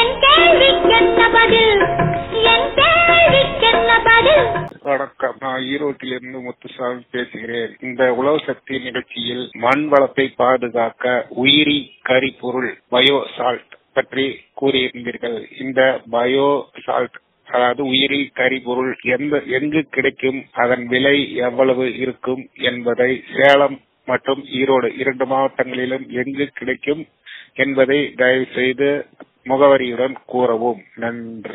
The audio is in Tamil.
என் கேள்விக்கென்ன பதில் என் கேள்விக்கென்ன பதில் வணக்கம் நான் ஈரோட்டிலிருந்து முத்துசாமி பேசுகிறேன் இந்த உழவு சக்தி நிகழ்ச்சியில் மண் வளத்தை பாதுகாக்க உயிரி கரிபொருள் பயோ சால்ட் பற்றி கூறியிருந்தீர்கள் இந்த பயோ சால்ட் அதாவது உயிரி கரிபொருள் எந்த எங்கு கிடைக்கும் அதன் விலை எவ்வளவு இருக்கும் என்பதை சேலம் மற்றும் ஈரோடு இரண்டு மாவட்டங்களிலும் எங்கு கிடைக்கும் என்பதை தயவு செய்து முகவரியுடன் கூறவும் நன்றி